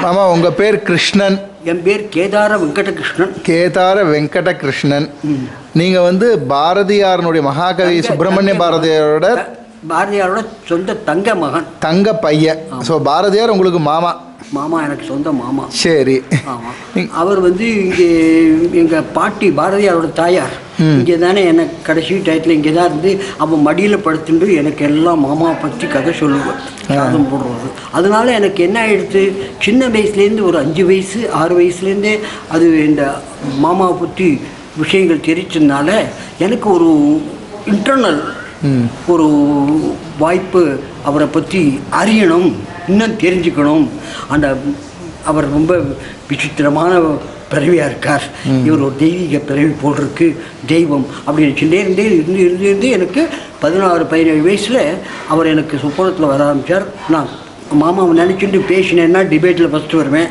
ஆமாம் உங்கள் பேர் கிருஷ்ணன் என் பேர் கேதார வெங்கடகிருஷ்ணன் கேதார வெங்கட கிருஷ்ணன் நீங்கள் வந்து பாரதியாரனுடைய மகாகவி சுப்பிரமணிய பாரதியாரோட த- பாரதியாரோட சொந்த தங்க மகன் தங்க பையன் ஸோ பாரதியார் உங்களுக்கு மாமா மாமா எனக்கு சொந்த மாமா சரி ஆமா அவர் வந்து இங்கே எங்க பாட்டி பாரதியாரோட தாயார் இங்கே தானே எனக்கு கடைசி டயத்தில் இங்கே தான் இருந்து அவன் மடியில் படுத்துட்டு எனக்கு எல்லாம் மாமாவை பற்றி கதை சொல்லுவார் சாதம் போடுறது அதனால எனக்கு என்ன ஆயிடுச்சு சின்ன வயசுலேருந்து ஒரு அஞ்சு வயசு ஆறு வயசுலேருந்தே அது இந்த மாமாவை பற்றி விஷயங்கள் தெரிச்சதுனால எனக்கு ஒரு இன்டர்னல் ஒரு வாய்ப்பு அவரை பற்றி அறியணும் இன்னும் தெரிஞ்சுக்கணும் அந்த அவர் ரொம்ப விசித்திரமான பிறவியாக இருக்கார் இவர் ஒரு தெய்வீக பிறவி போல் இருக்கு தெய்வம் அப்படின்னு சின்னே இருந்தே இருந்து இருந்து இருந்து எனக்கு பதினாறு பதினேழு வயசில் அவர் எனக்கு சுப்பனத்தில் வர ஆரம்பித்தார் நான் மாமாவை நினச்சிட்டு பேசினேன்னா டிபேட்டில் ஃபஸ்ட்டு வருவேன்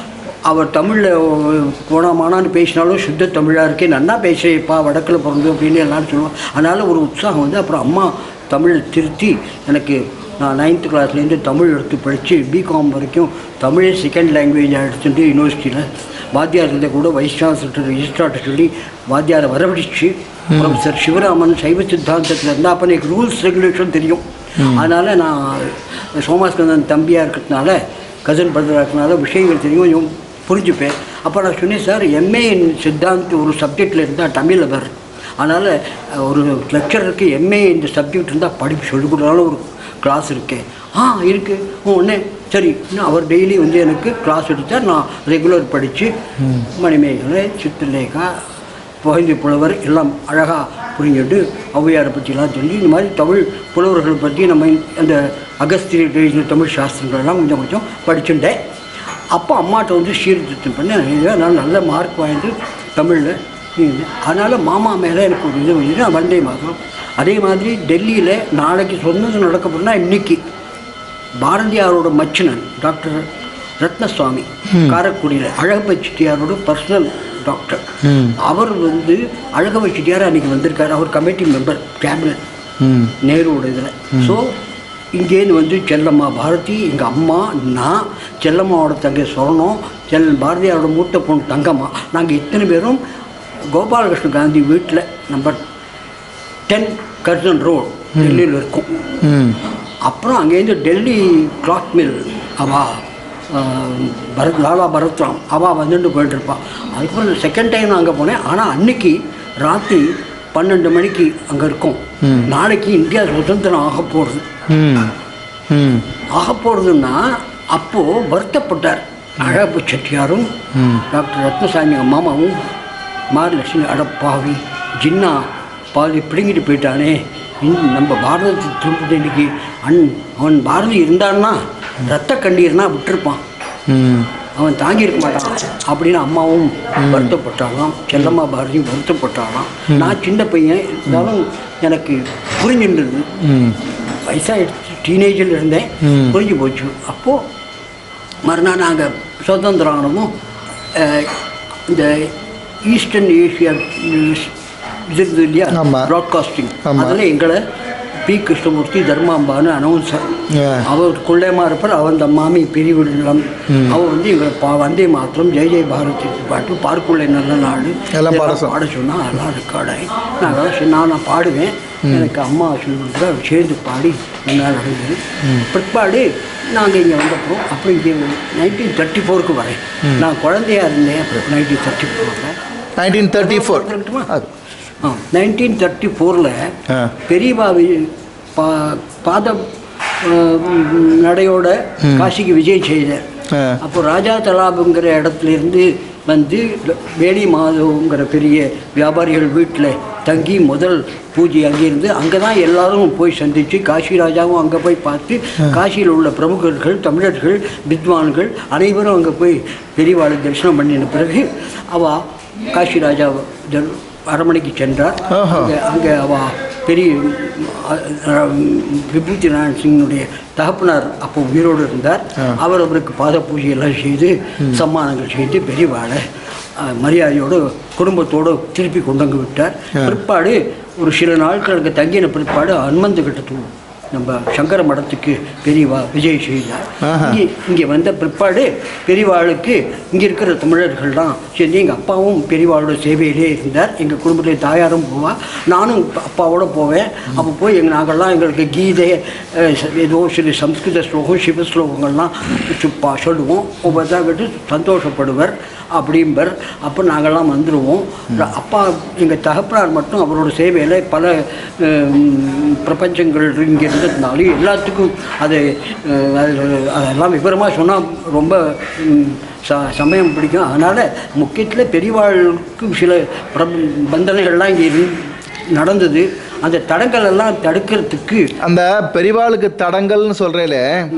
அவர் தமிழில் கோணமானான்னு பேசினாலும் சுத்த தமிழாக இருக்கே நன்னா பேசுகிறேப்பா வடக்கில் பிறந்து அப்படின்னு எல்லாரும் சொல்லுவோம் அதனால் ஒரு உற்சாகம் வந்து அப்புறம் அம்மா தமிழ் திருத்தி எனக்கு நான் நைன்த்து கிளாஸ்லேருந்து தமிழ் எடுத்து படித்து பிகாம் வரைக்கும் தமிழே செகண்ட் லாங்குவேஜாக எடுத்துட்டு யூனிவர்சிட்டியில் வாத்தியார் இருந்த கூட வைஸ் சான்சலர் ரிஜிஸ்ட்ரார்ட்ட சொல்லி வாத்தியாரை வரவழைச்சு ப்ரொஃபஸர் சிவராமன் சைவ சித்தாந்தத்தில் இருந்தால் அப்போ எனக்கு ரூல்ஸ் ரெகுலேஷன் தெரியும் அதனால் நான் சோமாஸ்கந்தன் தம்பியாக இருக்கிறதுனால கசன் பிரதராக இருக்கிறதுனால விஷயங்கள் தெரியும் கொஞ்சம் புரிஞ்சுப்பேன் அப்போ நான் சொன்னேன் சார் எம்ஏ இன் சித்தாந்த் ஒரு சப்ஜெக்டில் இருந்தால் தமிழில் வரும் அதனால் ஒரு லெக்சருக்கு எம்ஏ இந்த சப்ஜெக்ட் இருந்தால் படிப்பு சொல்லிக் கொடுத்தாலும் ஒரு கிளாஸ் இருக்கேன் ஆ இருக்குது உடனே சரி இன்னும் அவர் டெய்லி வந்து எனக்கு கிளாஸ் எடுத்தால் நான் ரெகுலர் படித்து மணிமேகலை சித்திரலேகா புகைந்து புலவர் எல்லாம் அழகாக புரிஞ்சுட்டு ஔவையாரை பற்றிலாம் சொல்லி இந்த மாதிரி தமிழ் புலவர்களை பற்றி நம்ம அந்த அகஸ்தியர் எழுதின தமிழ் சாஸ்திரங்கள்லாம் கொஞ்சம் கொஞ்சம் படிச்சுட்டேன் அப்போ அம்மாட்ட வந்து சீர்திருத்தம் பண்ணி நான் நல்ல மார்க் வாங்கிட்டு தமிழில் அதனால் மாமா மேலே எனக்கு ஒரு இது வந்து நான் வந்தே மாதம் அதே மாதிரி டெல்லியில் நாளைக்கு சொன்னது நடக்க போனால் இன்னைக்கு பாரதியாரோட மச்சினன் டாக்டர் ரத்னசுவாமி காரைக்குடியில் அழகப்ப செட்டியாரோட பர்சனல் டாக்டர் அவர் வந்து அழகப்ப செட்டியார் அன்றைக்கி வந்திருக்காரு அவர் கமிட்டி மெம்பர் கேபினட் ம் நேருவோட இதில் ஸோ இங்கேருந்து வந்து செல்லம்மா பாரதி எங்கள் அம்மா நான் செல்லம்மாவோட தங்கை சொர்ணம் செல் பாரதியாரோட மூத்த பொண்ணு தங்கம்மா நாங்கள் இத்தனை பேரும் கோபாலகிருஷ்ண காந்தி வீட்டில் நம்பர் டென் கர்சன் ரோட் டெல்லியில் இருக்கோம் ம் அப்புறம் அங்கேருந்து டெல்லி கிளாத் மில் அவா ஆஹ், பரத் லாலா பரத்ராம் அவள் வந்துட்டு போயிட்டு இருப்பாள் அதுக்கப்புறம் செகண்ட் டைம் நான் அங்கே போனேன் ஆனால் அன்னைக்கு ராத்திரி பன்னெண்டு மணிக்கு அங்கே இருக்கோம் நாளைக்கு இந்தியா சுதந்திரம் ஆக போகிறது ம் ம் ஆக போகிறதுன்னா அப்போது வருத்தப்பட்டார் அழகு செட்டியாரும் டாக்டர் ரத்னசாமி அவங்க மாமாவும் மாரலட்சுமி அடப்பாவி ஜின்னா பாதி பிடுங்கிட்டு போயிட்டானே இன்னும் நம்ம பாரதத்தை திரும்ப இன்னைக்கு அன் அவன் பாரதி இருந்தான்னா ரத்த கண்ணீர்னா விட்டுருப்பான் ம் அவன் தாங்கியிருக்க மாட்டான் அப்படின்னு அம்மாவும் வருத்தப்பட்டாலாம் செல்லம்மா பாரதியும் வருத்தப்பட்டாலாம் நான் சின்ன பையன் இருந்தாலும் எனக்கு புரிஞ்சுருந்தது ம் வயசாகிடுச்சு டீனேஜில் இருந்தேன் புரிஞ்சு போச்சு அப்போது மறுநாள் நாங்கள் சுதந்திரம் ஆனதும் அஹ், இந்த ஈஸ்டர்ன் ஏஷியா நியூஸ் இது இருந்தது இல்லையா ஆமா. ப்ராட்காஸ்டிங் ஆமா. அதில் எங்களை பி கிருஷ்ணமூர்த்தி தர்மாம்பான்னு அனௌன்சர் ஆ. அவர் கொள்ளையமாக இருப்பார் அவன் அந்த மாமி பிரிவு இல்லம் அவர் வந்து எங்களை பா வந்தே மாத்திரம் ஜெய ஜெய பாரதி பாட்டு பார்க்குள்ளே நல்ல நாடு எல்லாம் பாட இதெல்லாம் சொல். பாட சொன்னால் அதெல்லாம் ரெக்கார்டாகி நான் அதெல்லாம் சரி, நான் நான் பாடுவேன் எனக்கு அம்மா சொல்லி கொடுத்தா சேர்ந்து பாடி நல்லா நடந்தது பிற்பாடு நாங்கள் இங்கே வந்தப்போ அப்புறம் இங்கே நைன்டீன் தேர்ட்டி ஃபோருக்கு வரேன் நான் குழந்தையா இருந்தேன் அப்புறம் நைன்டீன் தேர்ட்டி ஃபோரில் நைன்டீன் தேர்ட்டி ஃபோர் ஆ நைன்டீன் தேர்ட்டி ஃபோரில் ஆ. பெரியபாவி பா பாத அஹ், நடையோட காசிக்கு விஜய் செய்தார் ஆ. அப்போ ராஜா தலாபுங்கிற இடத்துல இருந்து வந்து வேலி மாதவங்கிற பெரிய வியாபாரிகள் வீட்டில் தங்கி முதல் பூஜை அங்கேருந்து அங்கே தான் எல்லாரும் போய் சந்தித்து காசி ராஜாவும் அங்கே போய் பார்த்து காசியில் உள்ள பிரமுகர்கள் தமிழர்கள் வித்வான்கள் அனைவரும் அங்கே போய் பெரியவாளை தரிசனம் பண்ணின பிறகு அவ காசி ராஜா தர்- அரண்மனைக்கு சென்றார் ஆஹா. அங்கே அங்கே அவ பெரிய அஹ், அஹ், விபூதி நாராயண் சிங்கினுடைய தகப்பனார் அப்போ உயிரோடு இருந்தார் அவர் அவருக்கு பாத பூஜையெல்லாம் செய்து சம்மானங்கள் செய்து பெரியவாளை அஹ், மரியாதையோடு குடும்பத்தோடு திருப்பி கொண்டு வந்து விட்டார் பிற்பாடு ஒரு சில நாட்கள் அங்கே தங்கின பிற்பாடு ஹனுமந்த கிட்ட நம்ம சங்கர மடத்துக்கு பெரியவா விஜய் செய்தார் ஆஹா. இங்கே இங்கே வந்த பிற்பாடு பெரியவாளுக்கு இங்கே இருக்கிற தமிழர்கள்லாம் சேர்ந்து எங்கள் அப்பாவும் பெரியவாளோட சேவையிலே இருந்தார் எங்கள் குடும்பத்தில் தாயாரும் போவா நானும் அப்பாவோட போவேன் அப்போ போய் எங்கள் நாங்கள்லாம் எங்களுக்கு கீதை அஹ், ச- ஏதோ சில சம்ஸ்கிருத ஸ்லோகம் சிவ ஸ்லோகங்கள்லாம் சுப்பா சொல்லுவோம் ஒவ்வொருத்தா கேட்டு சந்தோஷப்படுவர் அப்படிம்பர் அப்போ நாங்கள்லாம் வந்துடுவோம் அப்பா எங்கள் தகப்பனார் மட்டும் அவரோட சேவையில் பல அஹ், பிரபஞ்சங்கள் இங்கே இருந்ததுனாலும் எல்லாத்துக்கும் அது அஹ், அது- அதெல்லாம் விவரமாக சொன்னால் ரொம்ப ம், ச சமயம் பிடிக்கும் அதனால் முக்கியத்தில் பெரியவாளுக்கு சில பிர பந்தனைகள்லாம் இங்கே இரு நடந்தது அந்த தடங்கள் எல்லாம் தடுக்கிறதுக்கு அந்த பெரிவாளுக்கு தடங்கல்னு சொல்றேல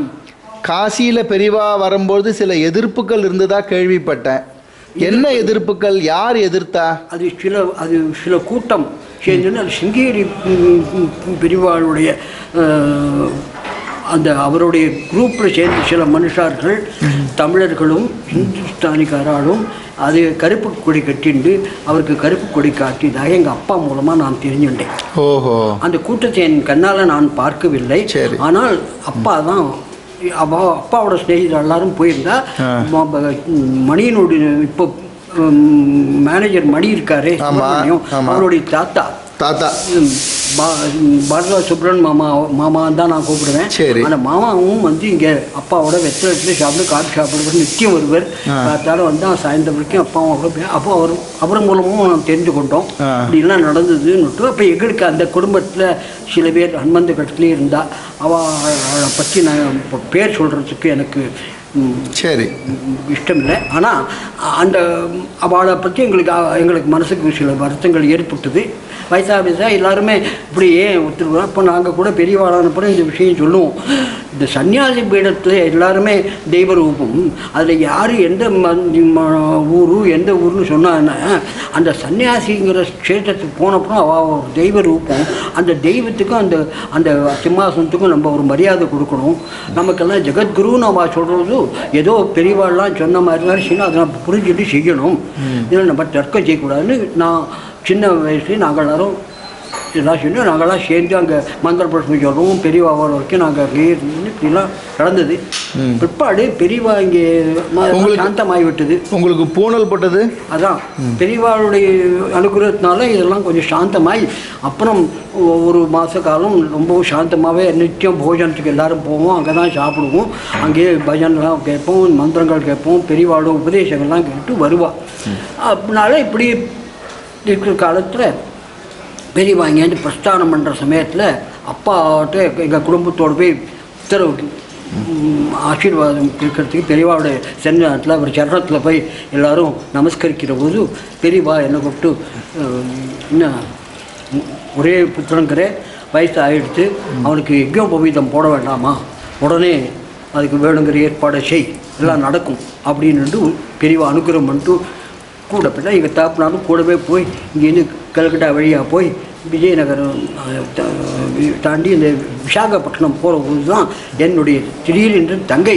காசியில பெரிவா வரும்போது சில எதிர்ப்புகள் இருந்ததா கேள்விப்பட்டேன் என்ன எதிர்ப்புகள் யார் எதிர்த்தா அது சில அது சில கூட்டம் சேர்ந்து அது சிங்கேரி ம், ம், பெரியவாளுடைய அஹ், அந்த அவருடைய குரூப்பில் சேர்ந்து சில மனுஷார்கள் தமிழர்களும் இந்துஸ்தானிக்காராலும் அது கருப்பு கொடி கட்டிண்டு அவருக்கு கருப்பு கொடி காட்டியதாக எங்கள் அப்பா மூலமாக நான் தெரிஞ்சுட்டேன் ஓஹோ அந்த கூட்டத்தை என் கண்ணால் நான் பார்க்கவில்லை சரி. ஆனால் அப்பா தான் அவ அப்பாவோட ஸ்நேகிதர் எல்லாரும் போயிருந்தா ஆ. ம- ப- மணியினுடைய இப்போ ம், மேனேஜர் மணி இருக்காரு ஆமா, சுப்பிரமணியம், ஆமா. அவருடைய தாத்தா தாத்தா ம், பா- ம், பாரதா சுப்ரன் மாமா மாமான்னு தான் நான் கூப்பிடுவேன் சரி. அந்த மாமாவும் வந்து இங்கே அப்பாவோட வெத்தலை எடுத்து சாப்பிட்டு காஃபி சாப்பிடுவார் நித்தியம் வருவார் ஆ. பார்த்தாலும் வந்து சாயந்தரம் வரைக்கும் அப்பாவும் அவ்வளோ பே- அப்போ அவர் அவர் மூலமும் நான் தெரிந்து கொண்டோம் ஆ. இப்படிலாம் நடந்ததுன்னுட்டு அப்போ எங்களுக்கு அந்த குடும்பத்தில் சில பேர் அன்மந்த கட்டத்துலேயே இருந்தா அவளை பற்றி நான் இப்போ பேர் சொல்கிறதுக்கு எனக்கு ம், சரி இஷ்டம் இல்லை ஆனால் அந்த அவளை பற்றி எங்களுக்கு அ- எங்களுக்கு மனசுக்கு சில வருத்தங்கள் ஏற்பட்டது வயசா வயசா எல்லாருமே இப்படி ஏன் ஒத்துருவோம் அப்போ நாங்கள் கூட பெரியவாளான அப்புறம் இந்த விஷயம் சொல்லுவோம் இந்த சன்னியாசி பீடத்தில் எல்லாருமே தெய்வ ரூபம் அதில் யார் எந்த ஊர் எந்த ஊர்னு சொன்னான்னா அந்த சன்னியாசிங்கிற க்ஷேத்திரத்துக்கு போனப்புறம் அவள் ஒரு தெய்வ ரூபம் அந்த தெய்வத்துக்கும் அந்த அந்த சிம்மாசனத்துக்கும் நம்ம ஒரு மரியாதை கொடுக்கணும் நமக்கெல்லாம் ஜெகத்குருன்னு அவள் சொல்கிறது ஏதோ பெரியவாள்லாம் சொன்ன மாதிரி மாதிரி செய்யணும் அதை நம்ம புரிஞ்சுட்டு செய்யணும் இதில் நம்ம தர்க்கம் செய்யக்கூடாதுன்னு நான் சின்ன வயசுலேயே நாங்கள் எல்லாரும் இதெல்லாம் சொல்லி நாங்கள்லாம் சேர்ந்து அங்கே மந்திர பிரச்சனை சொல்கிறோம் பெரியவா வர வரைக்கும் நாங்கள் அங்கேயே இருந்து இப்படிலாம் நடந்தது பிற்பாடு பெரியவா இங்கே ம- உங்களுக்கு- சாந்தமாகி விட்டது உங்களுக்கு பூணல் போட்டது அதான் பெரியவாளுடைய அனுகிரகத்தினால இதெல்லாம் கொஞ்சம் சாந்தமாய் அப்புறம் ஒ- ஒரு மாத காலம் ரொம்பவும் சாந்தமாகவே நித்தியம் போஜனத்துக்கு எல்லாரும் போவோம் அங்கே தான் சாப்பிடுவோம் அங்கேயே பஜன்லாம் கேட்போம் மந்திரங்கள் கேட்போம் பெரியவாளோட உபதேசங்கள்லாம் கேட்டு வருவா அப்படினால இப்படி இருக்கிற காலத்தில் பெரியவா இங்கேருந்து பிரஸ்தானம் பண்ணுற சமயத்தில் அப்பாட்ட எங்கள் குடும்பத்தோடு போய் உத்தரவு ம், ஆசீர்வாதம் இருக்கிறதுக்கு பெரியவாவோட சென்னத்தில் அவர் சரணத்தில் போய் எல்லாரும் நமஸ்கரிக்கிற போது பெரியவா என்னை கூப்பிட்டு அஹ், என்ன ம், ஒரே புத்திரங்கிற வயசு ஆகிடுத்து அவனுக்கு யஜ்யோபவீதம் போட வேண்டாமா உடனே அதுக்கு வேணுங்கிற ஏற்பாடை செய் எல்லாம் நடக்கும் அப்படின்னுட்டு பெரியவா அனுகிரகம் பண்ணிட்டு கூட போய் எங்கள் தாப்பினாலும் கூடவே போய் இங்கேருந்து கல்கட்டா வழியாக போய் விஜயநகரம் அஹ், த- தாண்டி இந்த விசாகப்பட்டினம் போகிற போது தான் என்னுடைய திடீரென்று தங்கை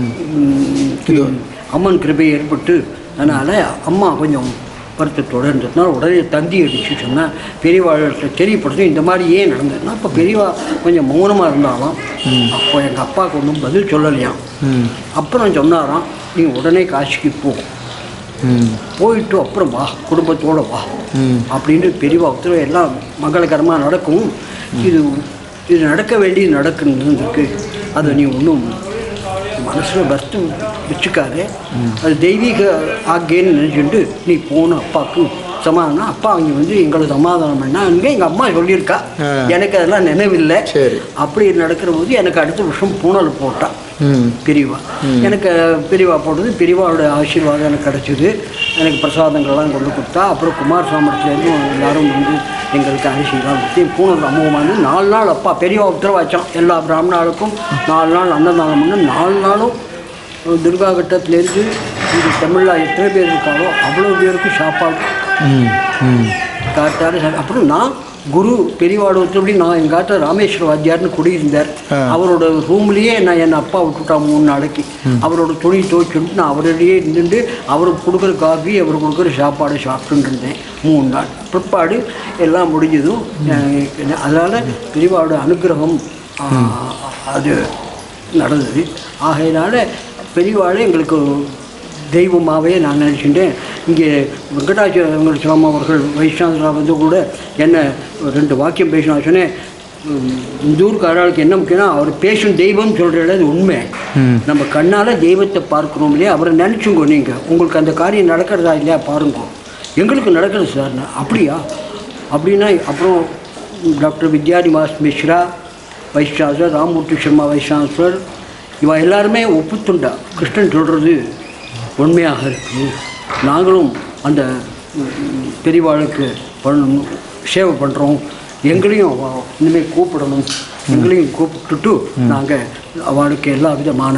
ம், அம்மன் கிருபை ஏற்பட்டு அதனால் அம்மா கொஞ்சம் வருத்தத்தோடு இருந்ததுனால உடனே தந்தி அடிச்சு சொன்னேன் பெரியவாழ்கிட்ட தெரியப்படுத்தும் இந்த மாதிரி ஏன் நடந்ததுன்னா அப்போ பெரியவா கொஞ்சம் மௌனமாக இருந்தாலும் அப்போ எங்கள் அப்பாவுக்கு ஒன்றும் பதில் சொல்லலையாம் ம் அப்புறம் சொன்னாராம் நீ உடனே காசிக்கு போ ம் போயிட்டு அப்புறம் வா குடும்பத்தோட வா ம் அப்படின்னு பெரியவா உத்தரவு எல்லாம் மங்களகரமாக நடக்கும் இது இது நடக்க வேண்டியது நடக்குன்னு அதை நீ ஒன்றும் மனசில் வருத்தம் வச்சுக்காரு அது தெய்வீக ஆக்கேன்னு நினச்சிட்டு நீ போன அப்பாவுக்கு சமாதானம் அப்பா அங்கே வந்து எங்களை சமாதானம் பண்ணா அங்கே எங்கள் அம்மா சொல்லியிருக்கா ஆ. எனக்கு அதெல்லாம் நினைவில்லை சரி. அப்படி நடக்கிற போது எனக்கு அடுத்த வருஷம் பூனல் போட்டான் ம் பெரியவா எனக்கு பெரியவா போட்டது பெரியவாவோட ஆசீர்வாதம் எனக்கு கிடச்சிது எனக்கு பிரசாதங்கள்லாம் கொண்டு கொடுத்தா அப்புறம் குமார் சாமர்த்திலேருந்தும் எல்லாரும் வந்து எங்களுக்கு அரிசிலாம் கொடுத்து பூனல் அமோகமான நாலு நாள் அப்பா பெரியவா உத்தரவாச்சான் எல்லா பிராமணாளுக்கும் நாலு நாள் அன்னதானம் பண்ணு நாலு நாளும் துர்கா கட்டத்துலேருந்து இந்த தமிழில் எத்தனை பேர் இருக்காரோ அவ்வளோ பேருக்கும் சாப்பாடு ம் ம் காட்டாரு சார் அப்புறம் நான் குரு பெரியவாடு ஒருத்தபடி நான் எங்கள் காட்ட ராமேஸ்வர வாத்தியார்னு குடியிருந்தார் ஆ. அவரோட ரூம்லேயே நான் என் அப்பா விட்டுட்டான் மூணு நாளைக்கு அவரோட துணி துவைச்சுட்டு நான் அவரோடையே இருந்துட்டு அவருக்கு கொடுக்குற காஃபி அவர் கொடுக்குற சாப்பாடு சாப்பிட்டுட்டு இருந்தேன் மூணு நாள் பிற்பாடு எல்லாம் முடிஞ்சதும் அதனால் பெரியவாவோட அனுகிரகம் அது நடந்தது ஆகையினால பெரியவாளே எங்களுக்கு தெய்வமாகவே நான் நினச்சிட்டேன் இங்கே வெங்கடாச்சல சுவாமி அவர்கள் வைஷ்ணவரா வந்து கூட என்ன ரெண்டு வாக்கியம் பேசினா சொன்னேன் உம், இந்த ஊருக்கு ஆளுக்கு என்ன முக்கியம்னா அவர் பேசும் தெய்வம் சொல்கிறது அது உண்மை நம்ம கண்ணால் தெய்வத்தை பார்க்குறோம் இல்லையா அவரை நினச்சுங்கோ நீங்கள் உங்களுக்கு அந்த காரியம் நடக்கிறதா இல்லையா பாருங்க எங்களுக்கு நடக்குது சார் நான், அப்படியா அப்படின்னா அப்புறம் doctor Vidyanivas Mishra vice chancellor Ramurthy Sharma vice chancellor இவ எல்லாருமே ஒப்புத்துண்டா கிருஷ்ணன் சொல்கிறது உண்மையாக இருக்குது நாங்களும் அந்த ம், பெரியவாளுக்கு பண்ணணும் சேவை பண்ணுறோம் எங்களையும் அவ இனிமேல் கூப்பிடணும் எங்களையும் கூப்பிட்டுட்டு நாங்கள் அவளுக்கு எல்லா விதமான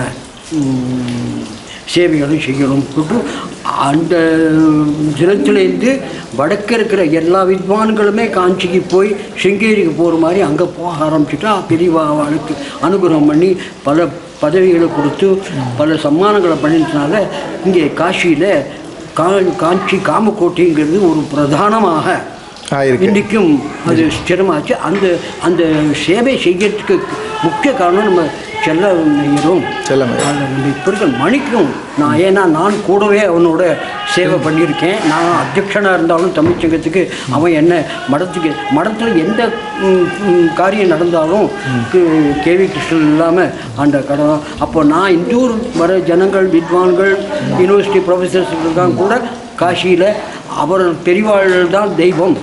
ம், சேவைகளும் செய்யணும் சொல்லிட்டு அந்த தினத்துலேருந்து வடக்கு இருக்கிற எல்லா வித்வான்களுமே காஞ்சிக்கு போய் சிங்கேரிக்கு போகிற மாதிரி அங்கே போக ஆரம்பிச்சுட்டா பெரியவா அவளுக்கு அனுகிரகம் பண்ணி பல பதவிகளை கொடுத்து பல சம்மானங்களை பண்ணிட்டனால இங்கே காசியில் கா காஞ்சி காமக்கோட்டைங்கிறது ஒரு பிரதானமாக ஆயிருக்கு இன்றைக்கும் அது ஸ்திரமாச்சு அந்த அந்த சேவை செய்யறதுக்கு முக்கிய காரணம் நம்ம செல்ல நெய்யரும் செல்லமை. அதில் நம்ம இப்போ இருக்க மணிக்கும் நான் ஏன்னா நான் கூடவே அவனோட சேவை பண்ணியிருக்கேன் நான் அத்தியக்ஷனாக இருந்தாலும் தமிழ்ச்சங்கத்துக்கு அவன் என்ன மடத்துக்கு மடத்தில் எந்த ம், ம், காரியம் நடந்தாலும் கு- கேவி கிருஷ்ணன் இல்லாமல் அந்த கடை அப்போ நான் இந்த ஊர் வர ஜனங்கள் வித்வான்கள் யூனிவர்சிட்டி ப்ரொஃபஸர்ஸ் இருக்காங்க கூட காசியில் அவர் பெரியவாள் தான் தெய்வம்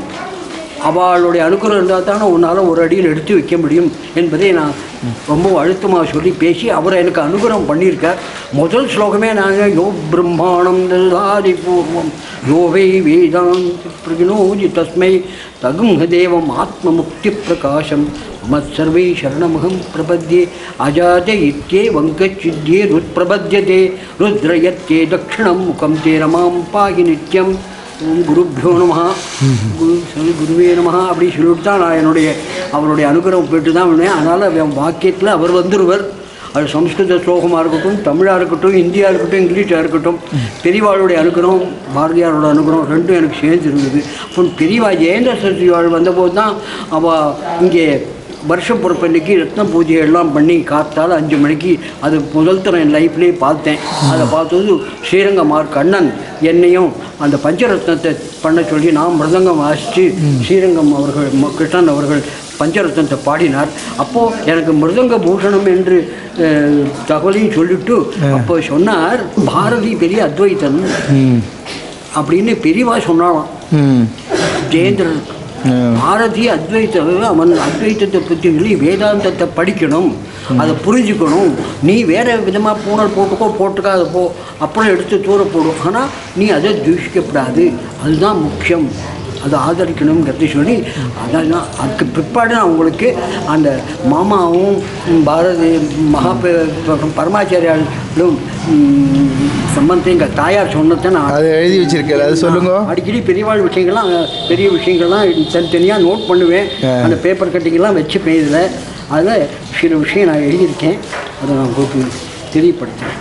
அவளுடைய அனுகிரகம் இருந்தால் தானே உன்னால் ஒரு அடியில் எடுத்து வைக்க முடியும் என்பதை நான் ரொம்ப அழுத்தமாக சொல்லி பேசி அவர் எனக்கு அனுகிரகம் பண்ணியிருக்கார் முதல் ஸ்லோகமே நாங்கள் யோ பிரம்மாணம் ததாதி பூர்வம் யோவை வேதாந்த பிரகினோஜி தஸ்மை தகும் தேவம் ஆத்ம முக்தி பிரகாசம் மத் சர்வை சரணமகம் பிரபத்யே அஜாத இத்தியே வங்கச்சித்தியே ருத்பிரபத்யதே ருத்ரயத்தே தக்ஷணம் முகம் தே ரமாம் பாகி நித்யம் ஓம் குருப்பியோ நம குரு சரி குருவே நம அப்படி சொல்லிட்டு தான் நான் என்னுடைய அவருடைய அனுகிரகம் போயிட்டு தான் வந்தேன் அதனால் என் வாக்கியத்தில் அவர் வந்துருவர் அது சம்ஸ்கிருத ஸ்லோகமாக இருக்கட்டும் தமிழாக இருக்கட்டும் ஹிந்தியாக இருக்கட்டும் இங்கிலீஷாக இருக்கட்டும் பெரியவாளுடைய அனுகிரகம் பாரதியாரோட அனுகிரகம் ரெண்டும் எனக்கு சேர்ந்து இருந்தது அப்போ பெரியவா ஜெயேந்திர சரஸ்வதி வாழ் வந்தபோது தான் அவள் இங்கே வருஷ பொறுப்பன்னைக்கு ரத்ன பூஜை எல்லாம் பண்ணி காத்தால் அஞ்சு மணிக்கு அது முதல் தரம் என் லைஃப்லேயே பார்த்தேன் அதை பார்த்தது ஸ்ரீரங்கமார் கண்ணன் என்னையும் அந்த பஞ்சரத்னத்தை பண்ண சொல்லி நான் மிருதங்கம் வாசித்து ஸ்ரீரங்கம் அவர்கள் ம- கிருஷ்ணன் அவர்கள் பஞ்சரத்னத்தை பாடினார் அப்போது எனக்கு மிருதங்க பூஷணம் என்று அஹ், தகவலையும் சொல்லிட்டு அப்போ சொன்னார் பாரதி பெரிய அத்வைத்தன் ம் அப்படின்னு பெரியவா சொன்னாலாம் ம் ஜெயேந்திரன் ம். பாரதி அத்வைத்த அவன் அத்வைத்தத்தை பற்றி சொல்லி வேதாந்தத்தை படிக்கணும் அதை புரிஞ்சுக்கணும் நீ வேற விதமாக பூனல் போட்டுக்கோ போட்டுக்காத போ அப்புறம் எடுத்து தூர போடும் ஆனால் நீ அதை தூஷிக்கப்படாது அதுதான் முக்கியம் அதை ஆதரிக்கணுங்கிறத சொல்லி அதான் அதுக்கு பிற்பாடு நான் உங்களுக்கு அந்த மாமாவும் ம், பாரதி மகா பெ- பரமாச்சாரியாலும் சம்பந்தம் எங்கள் தாயார் சொன்னதை நான் அது எழுதி வச்சிருக்கல அது சொல்லுங்க அடிக்கடி பெரியவாள் விஷயங்கள்லாம் பெரிய விஷயங்கள்லாம் தனித்தனியாக நோட் பண்ணுவேன் ஆ. அந்த பேப்பர் கட்டிங்கெல்லாம் வச்சுப்பேன் இதில் அதில் சில விஷயம் நான் எழுதியிருக்கேன் அதை நான் உங்களுக்கு தெரியப்படுத்துகிறேன்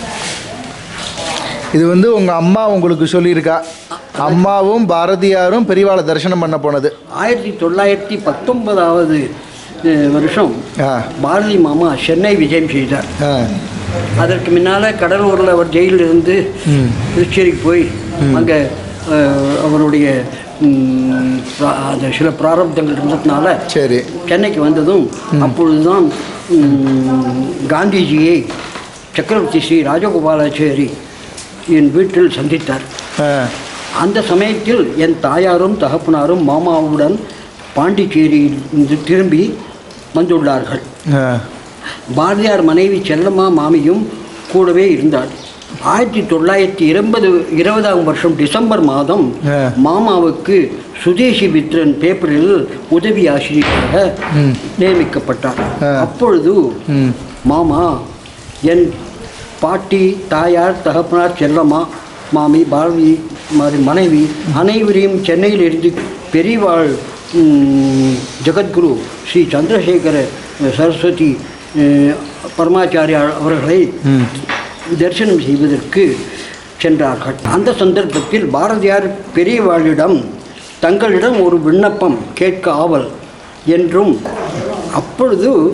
இது வந்து உங்க அம்மா உங்களுக்கு சொல்லியிருக்கா அம்மாவும் பாரதியாரும் பெரியவாளை தரிசனம் பண்ண போனது ஆயிரத்தி தொள்ளாயிரத்தி பத்தொன்பதாவது அஹ், வருஷம் ஆ பாரதி மாமா சென்னை விஜயம் செய்தார் ஆ அதற்கு முன்னால் கடலூரில் அவர் ஜெயிலில் இருந்து ம். திருச்சேரிக்கு போய் அங்கே அவருடைய ம், பிரா- அந்த சில பிராரப்தங்கள் இருந்ததுனால சரி சென்னைக்கு வந்ததும் அப்பொழுதுதான் ம், காந்திஜியை சக்கரவர்த்தி ஸ்ரீ ராஜகோபாலாச்சாரி என் வீட்டில் சந்தித்தார் ஆ அந்த சமயத்தில் என் தாயாரும் தகப்பனாரும் மாமாவுடன் பாண்டிச்சேரியில் இருந்து திரும்பி வந்துள்ளார்கள் ஆ பாரதியார் மனைவி செல்லம்மா மாமியும் கூடவே இருந்தார் ஆயிரத்தி தொள்ளாயிரத்தி இருபது இருபதாம் வருஷம் டிசம்பர் மாதம் ஆ. மாமாவுக்கு சுதேசி மித்ரன் பேப்பரில் உதவி ஆசிரியராக நியமிக்கப்பட்டார் ஆ. அப்பொழுது ம் மாமா என் பாட்டி தாயார் தகப்பனார் செல்லம்மா மாமி பாரதி மாதிரி மனைவி அனைவரையும் சென்னையில் இருந்து பெரியவாள் ம், ஜெகத்குரு ஸ்ரீ சந்திரசேகர சரஸ்வதி அஹ், பரமாச்சாரியா அவர்களை ம் தரிசனம் செய்வதற்கு சென்றார்கள் அந்த சந்தர்ப்பத்தில் பாரதியார் பெரியவாளிடம் தங்களிடம் ஒரு விண்ணப்பம் கேட்க ஆவல் என்றும் அப்பொழுது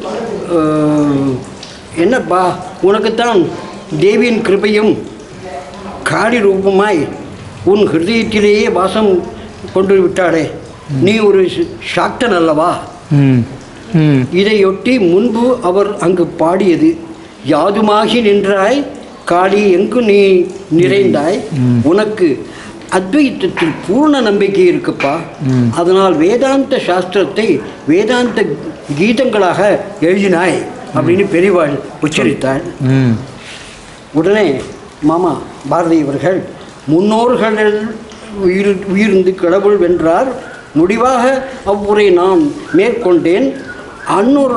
அஹ், என்னப்பா உனக்குத்தான் தேவியின் கிருபையும் காடி ரூபமாய் உன் ஹிருதயத்திலேயே வாசம் கொண்டு விட்டாளே நீ ஒரு ஷ- சாக்தன் அல்லவா ம் ம் இதையொட்டி முன்பு அவர் அங்கு பாடியது யாதுமாகி நின்றாய் காளி எங்கு நீ நிறைந்தாய் உனக்கு அத்வைத்தத்தில் பூர்ண நம்பிக்கை இருக்குப்பா அதனால் வேதாந்த சாஸ்திரத்தை வேதாந்த கீதங்களாக எழுதினாய் அப்படின்னு பெரியவாள் உச்சரித்தாள் ம் உடனே மாமா பாரதி அவர்கள் முன்னோர்கள் உயிர் உயிர்ந்து கடவுள் வென்றார் முடிவாக அவ்வுரை நான் மேற்கொண்டேன் அன்னோர்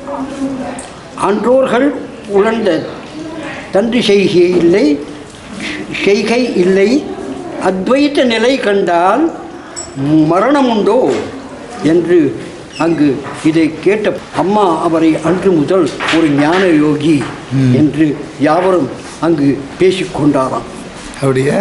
அன்றோர்கள் உணர்ந்த தன்றி செய்கை இல்லை செய்கை இல்லை அத்வைத்த நிலை கண்டால் மரணம் உண்டோ என்று அங்கு இதை கேட்ட அம்மா அவரை அன்று முதல் ஒரு ஞான யோகி என்று யாவரும் அங்கு பேசிக்கொண்டாராம் அப்படியா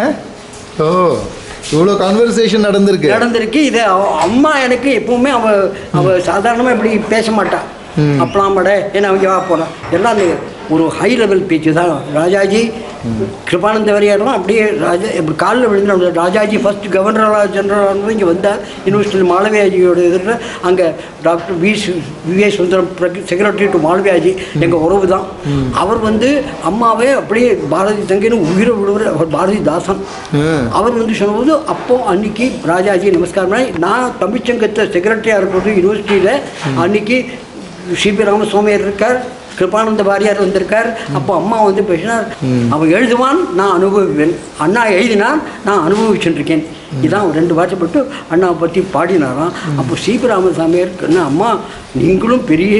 ஓ இவ்வளோ கான்வர்சேஷன் நடந்திருக்கு நடந்திருக்கு இதை அவ- அம்மா எனக்கு எப்பவுமே அவ அவ சாதாரணமாக இப்படி பேச மாட்டா அப்பலாம் பட ஏன்னா அவங்க வா போலாம் எல்லாம் அந்த ஒரு ஹை லெவல் பேச்சு தான் ராஜாஜி கிருபானந்த வரையாரெல்லாம் அப்படியே ராஜா இப்படி காலில் விழுந்து ராஜாஜி ஃபர்ஸ்ட் கவர்னர் ஜெனரல் இங்கே வந்தார் யூனிவர்சிட்டி மாளவியாஜியோட எதிரில் அங்கே டாக்டர் வி சு V A Sundaram secretary to Malaviyaji எங்கள் உறவு தான் அவர் வந்து அம்மாவே அப்படியே பாரதி தங்கின்னு உயிரை விடுவார் அவர் பாரதி தாசன் ம் அவர் வந்து சொன்னபோது அப்போ அன்னைக்கு ராஜாஜி நமஸ்காரம் பண்ணி, நான் தமிழ்ச்சங்கத்தை செக்ரட்டரியாக இருக்கும்போது யூனிவர்சிட்டியில் அன்னைக்கு சிபி ராமசுவாமியார் இருக்கார் கிருபானந்த வாரியார் வந்திருக்கார் அப்போ அம்மா வந்து பேசினார் அவன் எழுதுவான் நான் அனுபவிப்பேன் அண்ணா எழுதினான் நான் அனுபவிச்சுருக்கேன் இதான் ஒரு ரெண்டு வார்த்தை போட்டு அண்ணாவை பற்றி பாடினாராம் அப்போ சிபி ராமசாமியார் என்ன அம்மா நீங்களும் பெரிய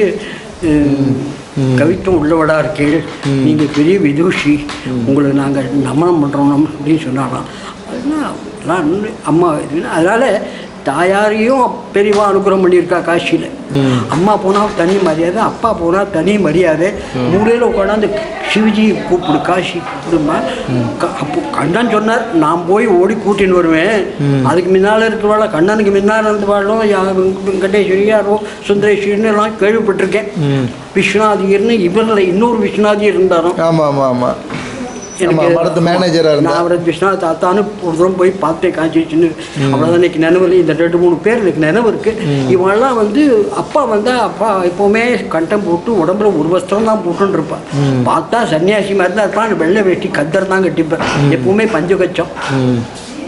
அஹ், கவித்துவம் உள்ளவடா இருக்கீங்க நீங்கள் பெரிய விதூஷி உங்களை நாங்கள் நமனம் பண்ணுறோம் நம்ம அப்படின்னு சொன்னாராம் அதெல்லாம் அதெல்லாம் இன்னும் அம்மா இது அதனால் தாயாரையும் பெரியவா அனுகிரகம் பண்ணியிருக்கா காசியில் அம்மா போனால் தனி மரியாதை அப்பா போனால் தனி மரியாதை மூலையில் உட்காந்து சிவஜி கூப்பிடு காசி கூப்பிடுமா க- அப்போ கண்ணன் சொன்னார் நான் போய் ஓடி கூட்டின்னு வருவேன் அதுக்கு முன்னால் இருக்கிறவாள் கண்ணனுக்கு முன்னால் இருந்தவாளும் யா- வெங்கடேஸ்வரி யாரோ சுந்தரேஸ்வரின்னு எல்லாம் கேள்விப்பட்டிருக்கேன் விஸ்வநாதியர்னு இவரில் இன்னொரு விஸ்வநாதியர் இருந்தாராம் ஆமாம் ஆமாம் ஆமாம் ஆமா, மடத்து manager ஆ இருந்தா. நான் அவரை விஸ்வநாத் தாத்தான்னு ஒரு தூரம் போய் பார்த்தேன் காஞ்சி சின்ன அவ்வளோதான் இன்னைக்கு நினைவு இல்லை. இந்த ரெண்டு மூணு பேர் எனக்கு நினைவு இருக்கு இவங்கெல்லாம் வந்து அப்பா வந்தா அப்பா எப்பவுமே கண்டம் போட்டு உடம்புல ஒரு வஸ்திரம் தான் போட்டுன்னு இருப்பான் பார்த்தா சன்னியாசி மாதிரி தான் இருப்பான் வெள்ளை வேட்டி கத்தர் தான் கட்டிப்பேன் எப்பவுமே பஞ்சகச்சம் ம்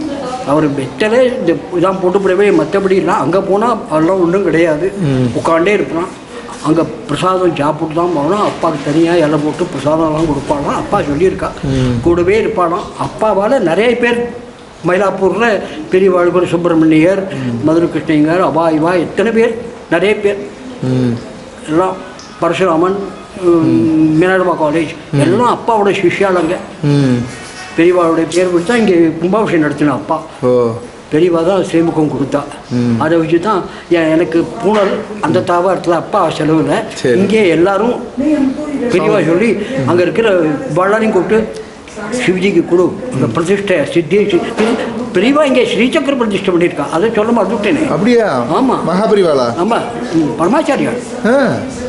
அவர் வெத்தலை இந்த இதான் போட்டு போடவே மற்றபடி இல்லை அங்கே போனால் அதெல்லாம் ஒன்றும் கிடையாது உட்காண்டே இருப்பான் அங்கே பிரசாதம் சாப்பிட்டு தான் போகணும் அப்பாவுக்கு தனியாக இலை போட்டு பிரசாதம்லாம் கொடுப்பாளாம் அப்பா சொல்லியிருக்கா கூடவே இருப்பாளாம் அப்பாவால் நிறைய பேர் மயிலாப்பூரில் பெரியவாழ்கூர் சுப்பிரமணியர் மதுரை கிருஷ்ணயங்கர் அவா இவா எத்தனை பேர் நிறைய பேர் ம் எல்லாம் பரசுராமன் மீனாடுபா காலேஜ் எல்லாம் அப்பாவோட சிஷ்யாளுங்க ம் பெரியவாளுடைய பேர் கொடுத்தா இங்கே கும்பாபிஷேகம் நடத்தின அப்பா ஓ பெரியவா தான் ஸ்ரீமுகம் கொடுத்தா அதை வச்சு தான் என் எனக்கு பூனல் அந்த தாவாரத்தில் அப்பா செலவில் சரி. இங்கே எல்லாரும் பெரியவா சொல்லி அங்கே இருக்கிற எல்லாரையும் கூப்பிட்டு சிவஜிக்கு கொடு அந்த பிரதிஷ்டை சித்தி சி- பெரியவா இங்கே ஸ்ரீசக்கர பிரதிஷ்டை பண்ணியிருக்கா அதை சொல்ல மறந்துட்டேனே அப்படியா ஆமா. மகாபரிவாளா ஆமாம் பரமாச்சாரியார் ஆ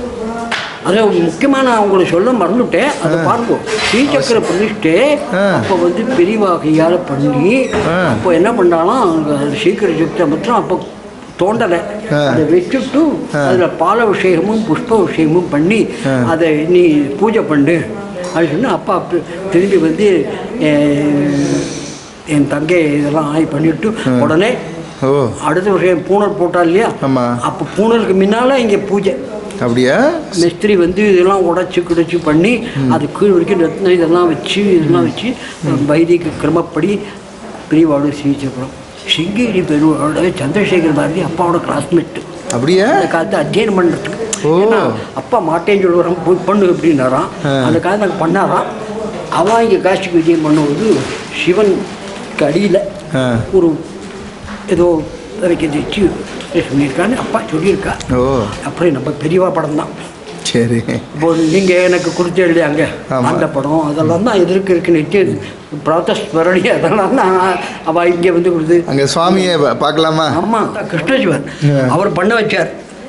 அதை முக்கியமாக நான் உங்களுக்கு சொல்ல மறந்துட்டேன் அதை பாருங்க ஸ்ரீசக்கர பிரதிஷ்டை ஆ. அப்போ வந்து பெரியவா கையால் பண்ணி ஆ. அப்போ என்ன பண்ணாலும் அங்கே சீக்கிர சக்தி மட்டும் அப்போ தோண்டலை ஆ. அதை வச்சுட்டு அதில் பால விஷயமும் புஷ்ப விஷயமும் பண்ணி ஆ. அதை நீ பூஜை பண்ணு அப்படின்னு சொன்னா அப்பா அப்ப திரும்பி வந்து என் என் தங்கை இதெல்லாம் ஆய் பண்ணிவிட்டு உடனே ஓ அடுத்த விஷயம் பூனல் போட்டா இல்லையா ஆமா. அப்போ பூனலுக்கு முன்னால் இங்கே பூஜை அப்படியா மிஸ்திரி வந்து இதெல்லாம் உடைச்சு கிடச்சி பண்ணி அது கீழ் வரைக்கும் ரத்னம் இதெல்லாம் வச்சு இதெல்லாம் வச்சு வைதிக கிரமப்படி பெரியவாடு ஸ்ரீசக்கரம் சிங்கேரி பெருவாளோட சந்திரசேகர் பாரதி அப்பாவோட கிளாஸ்மேட்டு அப்படியா அந்த காலத்து அத்தியனம் பண்ணுறதுக்கு ஓ. ஏன்னா அப்பா மாட்டேன்னு சொல்லுவாராம் போய் பண்ணு அப்படின்னாராம் ஆ. அந்த காலத்து நாங்கள் பண்ணாராம் அவன் இங்கே காட்சிக்கு விஜயம் பண்ணும்போது சிவனுக்கு அடியில் ஆ. ஒரு ஏதோ வைக்க வச்சு சொல்லியிருக்கான்னு அப்பா சொல்லியிருக்கா ஓ அப்புறம் நம்ம பெரியவா படம் தான் சரி இப்போ நீங்கள் எனக்கு கொடுத்து எழுதியாங்க ஆமா. அந்த படம் அதெல்லாம் தான் எதிர்க்கு இருக்கு நெட்டு ப்ராத்தஸ் ஸ்மரணி அதெல்லாம் தான் அவள் இங்கே வந்து கொடுத்து அங்க சுவாமியை பா- பார்க்கலாமா ஆமாம் கிருஷ்ணசிவன் ஆ. அவர் பண்ண வச்சார்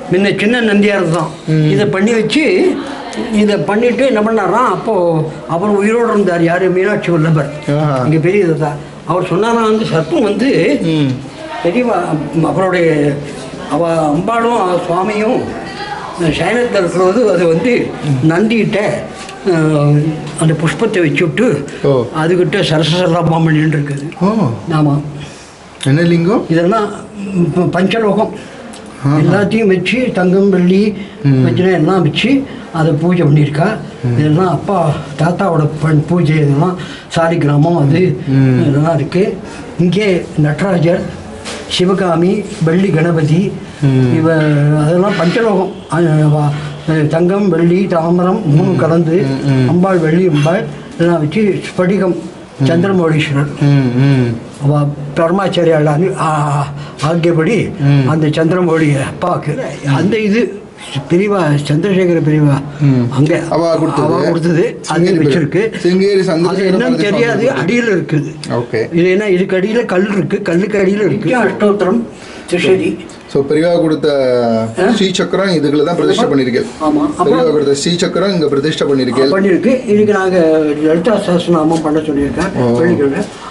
முன்ன சின்ன நந்தியார் தான் இதை பண்ணி வச்சு இதை பண்ணிட்டு என்ன பண்ணாராம் அப்போ அவர் உயிரோடு இருந்தார் யாரு மீனாட்சி வல்லபர் ஆஹா. இங்க பெரிய இதுதான் அவர் சொன்னாராம் வந்து சர்ப்பம் வந்து ம் பெரியவா அவருடைய அவ அம்பாளும் அவ சுவாமியும் சைனத்தில் இருக்கிறது அது வந்து நந்திகிட்ட அஹ், அந்த புஷ்பத்தை வச்சு விட்டு ஓ. அதுகிட்ட சரசரலாபம் பண்ணிட்டு இருக்குது ஓ ஆமாம் என்ன லிங்கம் இதெல்லாம் ப- பஞ்சலோகம் எல்லாத்தையும் வச்சு தங்கம் வெள்ளி வச்சுனா எல்லாம் வச்சு அதை பூஜை பண்ணியிருக்கா இதெல்லாம் அப்பா தாத்தாவோட பண் பூஜை இதெல்லாம் சாலி கிராமம் அது இதெல்லாம் இருக்கு இங்கே நடராஜர் சிவகாமி வெள்ளி கணபதி இவ அதெல்லாம் பஞ்சலோகம் அஹ் வ- அஹ் தங்கம் வெள்ளி தாமரம் மூணு கலந்து அம்பாள் வெள்ளி அம்பாள் இதெல்லாம் வச்சு ஸ்படிகம் சந்திரமௌலீஸ்வரர் ம் ம் அவ பரமாச்சாரியால் அனு- ஆ- ஆக்கியபடி அந்த சந்திரமௌழி அப்பாவுக்கு அந்த இது பெரியவா சந்திரசேகர பெரியவா அங்க அவ கொடுத்தது. அவ கொடுத்தது அது சிங்கேரி வச்சிருக்கு சிங்கேரி சந்திரசேகர அது என்னன்னு பரதேவா தெரியாது கொடுத்தது. அடியில் இருக்குது ஓகே இது என்ன இதுக்கு அடியில் கல் இருக்கு கல்லுக்கு அடியில் இருக்கு அஷ்டோத்திரம் திரிசதி ஸோ பெரியவா கொடுத்த ஸ்ரீ சக்கரம் இதுக்குள்ள தான் பிரதிஷ்டை பண்ணிருக்கேன் ஆமா பெரியவா அப்புறம் கொடுத்த ஸ்ரீ சக்கரம் இங்க பிரதிஷ்டை பண்ணிருக்கேன் பண்ணியிருக்கு இதுக்கு நாங்கள் லலிதா சஹஸ்ரநாமம் பண்ண சொல்லியிருக்கேன் ஓ. வெள்ளிக்கிழமை